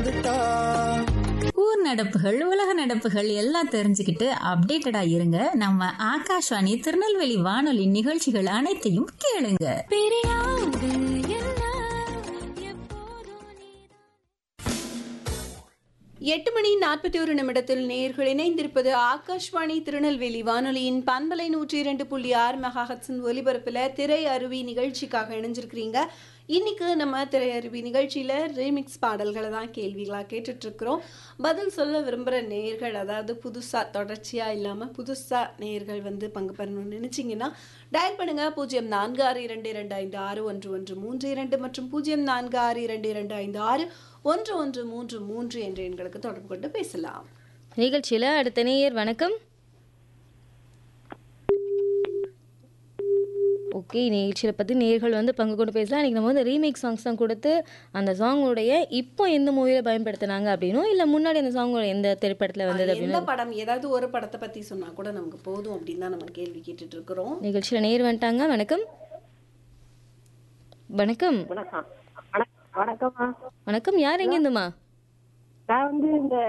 ஊர் நடப்புகள் உலக நடப்புகள் எல்லாம் தெரிஞ்சுக்கிட்டு அப்டேட்டடா இருங்க நம்ம ஆகாஷ்வாணி திருநெல்வேலி வானொலி நிகழ்ச்சிகள் அனைத்தையும் கேளுங்க எட்டு மணி நாற்பத்தி ஒரு நிமிடத்தில் நேர்கள் இணைந்திருப்பது ஆகாஷ்வாணி திருநெல்வேலி வானொலியின் பண்பலை நூற்றி இரண்டு புள்ளி ஆறு மெகாஹட்ஸின் ஒலிபரப்பில் திரை அருவி நிகழ்ச்சிக்காக இணைஞ்சிருக்கிறீங்க இன்னைக்கு நம்ம திரை அருவி நிகழ்ச்சியில் ரீமிக்ஸ் பாடல்களை தான் கேள்விகளாக கேட்டுட்ருக்குறோம் பதில் சொல்ல விரும்புகிற நேர்கள் அதாவது புதுசாக தொடர்ச்சியாக இல்லாமல் புதுசாக நேர்கள் வந்து பங்கு பெறணும்னு நினச்சிங்கன்னா டயல் பண்ணுங்கள் பூஜ்ஜியம் நான்கு ஆறு இரண்டு இரண்டு ஐந்து ஆறு ஒன்று ஒன்று மூன்று இரண்டு மற்றும் பூஜ்ஜியம் நான்கு ஆறு இரண்டு இரண்டு ஐந்து ஆறு ஒன்று ஒன்று மூன்று மூன்று என்ற எண்களுக்கு தொடர்பு கொண்டு பேசலாம் நிகழ்ச்சியில் அடுத்த நேயர் வணக்கம் ஓகே நிகழ்ச்சியில் பற்றி நேர்கள் வந்து பங்கு கொண்டு பேசலாம் இன்றைக்கி நம்ம வந்து ரீமேக் சாங்ஸ் தான் கொடுத்து அந்த சாங்கோடைய இப்போ எந்த மூவியில் பயன்படுத்தினாங்க அப்படின்னும் இல்லை முன்னாடி அந்த சாங்கோட எந்த திரைப்படத்தில் வந்தது எந்த அப்படின்னு படம் ஏதாவது ஒரு படத்தை பத்தி சொன்னா கூட நமக்கு போதும் அப்படின்னு தான் நம்ம கேள்வி கேட்டுட்டு இருக்கிறோம் நிகழ்ச்சியில் நேர் வந்துட்டாங்க வணக்கம் வணக்கம் வணக்கம் வணக்கம் வணக்கம்மா வணக்கம் யார் எங்கேருந்துமா நான் வந்து இந்த